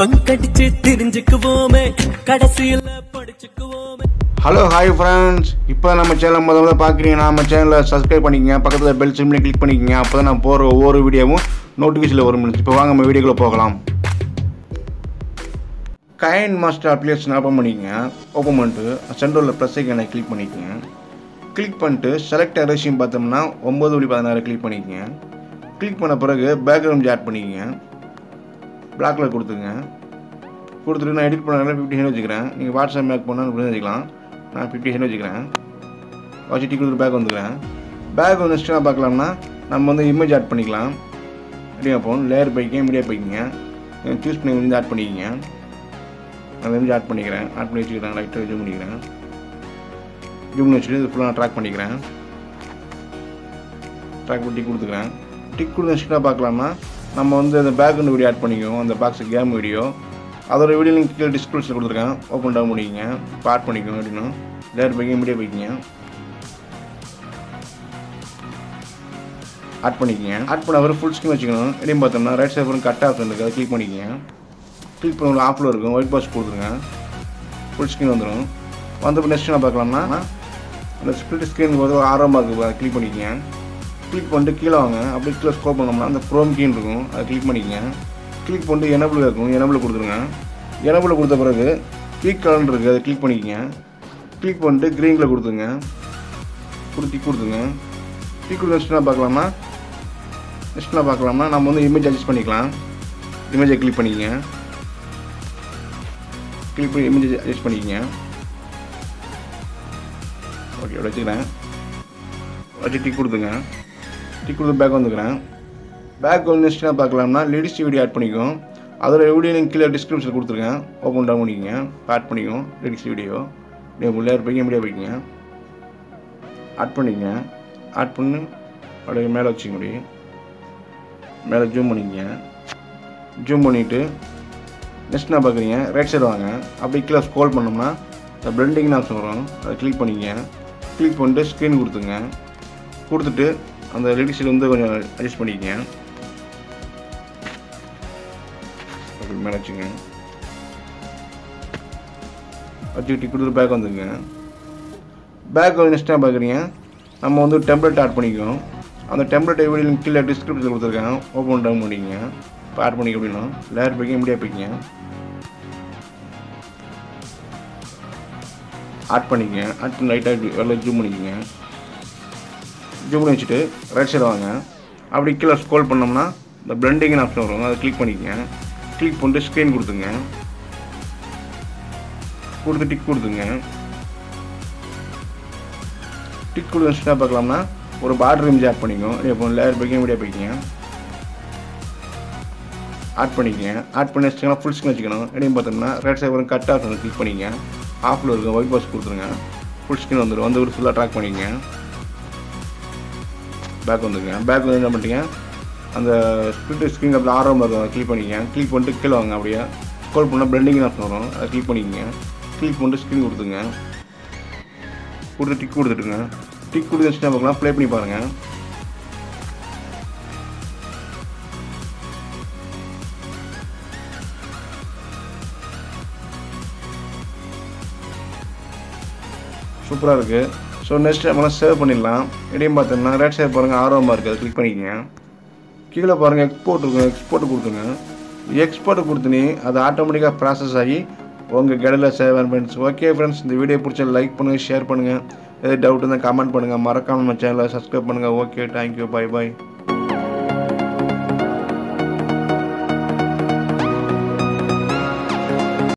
பங்கடிச்சு தெரிஞ்சுக்குவோமே கடைசியில படிச்சுக்குவோமே hello hi friends இப்போ நம்ம சேனல் முத முதல்ல பார்க்குறீங்கன்னா நம்ம சேனலை சப்ஸ்கிரைப் பண்ணிக்கங்க பக்கத்தில் பெல் சிம்லையும் கிளிக் பண்ணிக்கங்க அப்போ தான் நான் போகிற ஒவ்வொரு வீடியோவும் நோட்டிஃபிகேஷனில் வரும் இப்போ வாங்க நம்ம வீடியோக்குள்ளே போகலாம் கைன் மாஸ்டர் அப்ளிகேஷன் ஓப்பன் பண்ணிக்கங்க ஓப்பன் பண்ணிட்டு சென்டரில் ப்ளஸ் ஐக்கனை கிளிக் பண்ணிக்கங்க கிளிக் பண்ணிட்டு செலக்ட் ரெசியூம் பார்த்தோம்னா ஒம்பது புள்ளி பதினாறு கிளிக் பண்ணிக்கங்க கிளிக் பண்ண பிறகு பேக்ரவுண்ட் ஆட் பண்ணிக்கங்க பிளாக் கலர் கொடுத்துங்க கொடுத்துட்டு நான் எடிட் பண்ண ஃபிஃப்டி சென்ட் வச்சுக்கிறேன் நீங்கள் வாட்ஸ்அப் மேக் பண்ணால் இப்படி வச்சுக்கலாம் நான் ஃபிஃப்டி சென்ட் வச்சுக்கிறேன் வச்சு டீ கொடுத்து பேக் வந்துக்கிறேன் பேக் வந்து நெக்ஸ்ட்டு பார்க்கலாம்னா நம்ம வந்து இமேஜ் ஆட் பண்ணிக்கலாம் மீடியா ஃபோன் லேயர் பைக்கிங்க மீடியா பைக்கிங்க சூஸ் பண்ணி வந்து ஆட் பண்ணிக்கிங்க நான் இமேஜ் ஆட் பண்ணிக்கிறேன் ஆட் பண்ணி வச்சுக்கிறேன் லைட்டாக ஜூம் பண்ணிக்கிறேன் ஜூம் பண்ணி வச்சுட்டு இது ஃபுல்லாக ட்ராக் பண்ணிக்கிறேன் ட்ராக் பண்ணி டிக் கொடுத்துக்கிறேன் டிக் கொடுத்து நெக்ஸ்ட்டாக பார்க்கலாம்னா நம்ம வந்து அந்த பேக்ரவுண்ட் வீடியோ ஆட் பண்ணிக்குவோம் அந்த பாக்ஸ் கேம் வீடியோ அதோட வீடியோ லிங்க் கீழே டிஸ்கிரிப்ஷன் கொடுத்துருக்கேன் ஓப்பன் டவுன் பண்ணிக்கங்க பார்ட் பண்ணிக்கோங்க அப்படின்னு லேயர் பைக்கிங்க மீடியா பைக்கிங்க ஆட் பண்ணிக்கங்க ஆட் பண்ண பிறகு ஃபுல் ஸ்க்ரீன் வச்சுக்கணும் எப்படின்னு பார்த்தோம்னா ரைட் சைடு வரும் கட் ஆப்ஷன் இருக்குது அதை கிளிக் பண்ணிக்கங்க கிளிக் பண்ண உங்களுக்கு ஆஃபில் இருக்கும் ஒயிட் பாக்ஸ் கொடுத்துருங்க ஃபுல் ஸ்க்ரீன் வந்துடும் வந்த நெக்ஸ்ட் என்ன பார்க்கலாம்னா அந்த ஸ்பிளிட் ஸ்க்ரீன் போது ஒரு ஆர்வமாக இருக்குது அதை கிளிக் பண்ணிக்கங்க கிளிக் பண்ணிட்டு கீழே வாங்க அப்படியே கீழே ஸ்க்ரோல் பண்ணோம்னா அந்த க்ரோம் கீன் இருக்கும் அதை கிளிக் பண்ணிக்கங்க கிளிக் பண்ணிட்டு எனபிள் இருக்கும் எனபிள் கொடுத்துருங்க எனபிள் கொடுத்த பிறகு கிளிக் கலர் இருக்குது அதை கிளிக் பண்ணிக்கங்க கிளிக் பண்ணிட்டு க்ரீனில் கொடுத்துங்க கொடுத்து டிக் கொடுத்துங்க டிக் கொடுத்து நெக்ஸ்ட் என்ன பார்க்கலாமா நெக்ஸ்ட் என்ன பார்க்கலாம்னா நம்ம வந்து இமேஜ் அட்ஜஸ்ட் பண்ணிக்கலாம் இமேஜை கிளிக் பண்ணிக்கங்க கிளிக் பண்ணி இமேஜ் அட்ஜஸ்ட் பண்ணிக்கங்க ஓகே இப்படி வச்சுக்கிறேன் வச்சு டிக் கொடுத்துங்க டிக் கொடுத்து பேக் வந்துக்கிறேன் பேக் வந்து நெக்ஸ்ட் என்ன பார்க்கலாம்னா லேடிஸ்ட் வீடியோ ஆட் பண்ணிக்கும் அதோட வீடியோ லிங்க் கீழே டிஸ்கிரிப்ஷன் கொடுத்துருக்கேன் ஓப்பன் டவுன் பண்ணிக்கங்க ஆட் பண்ணிக்கும் லேடிஸ்ட் வீடியோ உள்ளே இருப்பீங்க மீடியா போய்க்கிங்க ஆட் பண்ணிக்கங்க ஆட் பண்ணி அப்படியே மேலே வச்சுக்க முடியும் மேலே ஜூம் பண்ணிக்கங்க ஜூம் பண்ணிவிட்டு நெக்ஸ்ட் என்ன பார்க்குறீங்க ரைட் சைடு வாங்க அப்படியே கீழே ஸ்க்ரோல் பண்ணோம்னா இந்த பிளெண்டிங்னு ஆப்ஷன் வரும் அதை கிளிக் பண்ணிக்கங்க கிளிக் பண்ணிட்டு ஸ்க்ரீன் கொடுத்துங்க கொடுத்துட்டு அந்த லேடிஸில் வந்து கொஞ்சம் அட்ஜஸ்ட் பண்ணிக்கங்க அப்படி மேலே வச்சுங்க வச்சுக்கிட்டு கொடுத்துட்டு பேக் வந்துங்க பேக் வந்து நெக்ஸ்ட் டைம் பார்க்குறீங்க நம்ம வந்து டெம்ப்ளேட் ஆட் பண்ணிக்குவோம் அந்த டெம்ப்ளேட் வீடியோ கீழே டிஸ்கிரிப்ஷன் கொடுத்துருக்கேன் ஓப்பன் டவுன் பண்ணிக்கங்க இப்போ ஆட் பண்ணிக்க அப்படின்னா லேயர் பைக்கிங் மீடியா பைக்கிங்க ஆட் பண்ணிக்கங்க ஆட் பண்ணி லைட்டாக வெளில ஜூம் பண்ணிக்கங்க ஜூம் பண்ணி வச்சுட்டு ரைட் சைடு வாங்க அப்படி கீழே ஸ்க்ரோல் பண்ணோம்னா இந்த பிளெண்டிங்னு ஆப்ஷன் வரும் அதை கிளிக் பண்ணிக்கங்க கிளிக் பண்ணிட்டு ஸ்க்ரீன் கொடுத்துங்க கொடுத்து டிக் கொடுத்துங்க டிக் கொடுத்து வச்சுட்டா பார்க்கலாம்னா ஒரு பார்டர் இமேஜ் ஆட் பண்ணிக்கோ இப்போ லேயர் பைக்கிங் மீடியா பைக்கிங்க ஆட் பண்ணிக்கங்க ஆட் பண்ணி வச்சுக்கலாம் ஃபுல் ஸ்க்ரீன் வச்சுக்கணும் எப்படின்னு பார்த்தோம்னா ரைட் சைடு வரும் கட் ஆஃப் கிளிக் பண்ணிக்கங்க ஆஃபில் இருக்கும் ஒயிட் பாக்ஸ் கொடுத்துருங்க ஃபுல் ஸ்க்ரீன் வந்துடும் வந்து ஒரு ஃபுல்லாக ட்ராக் பண்ணிக்கங்க பேக் வந்துருங்க பேக் வந்து என்ன பண்ணிட்டீங்க அந்த ஸ்பிளிட் ஸ்க்ரீன் அப்படி ஆர்வம் இருக்கும் கிளிக் பண்ணிக்கங்க கிளிக் பண்ணிட்டு கீழே வாங்க அப்படியே ஸ்க்ரோல் பண்ணால் பிளெண்டிங் ஆப்ஷன் வரும் அதை கிளிக் பண்ணிக்கங்க கிளிக் பண்ணிட்டு ஸ்க்ரீன் கொடுத்துங்க கொடுத்து டிக் கொடுத்துட்டுங்க டிக் கொடுத்து வச்சுட்டு பார்க்கலாம் ப்ளே பண்ணி பாருங்கள் சூப்பராக இருக்குது ஸோ நெக்ஸ்ட் நம்மளாம் சேவ் பண்ணிடலாம் எப்படியும் பார்த்தோம்னா ரைட் சைடு பாருங்கள் ஆர்வமாக இருக்குது அதை கிளிக் பண்ணிக்கங்க கீழே பாருங்கள் எக்ஸ்போர்ட் இருக்கும் எக்ஸ்போர்ட் கொடுத்துங்க எக்ஸ்போர்ட் கொடுத்துனே அது ஆட்டோமேட்டிக்காக ப்ராசஸ் ஆகி உங்கள் கடையில் சேவ் ஃப்ரெண்ட்ஸ் ஓகே ஃப்ரெண்ட்ஸ் இந்த வீடியோ பிடிச்ச லைக் பண்ணுங்கள் ஷேர் பண்ணுங்கள் எதாவது டவுட் இருந்தால் கமெண்ட் பண்ணுங்கள் மறக்காமல் நம்ம சேனலை சப்ஸ்கிரைப் பண்ணுங்கள் ஓகே தேங்க்யூ பை பாய்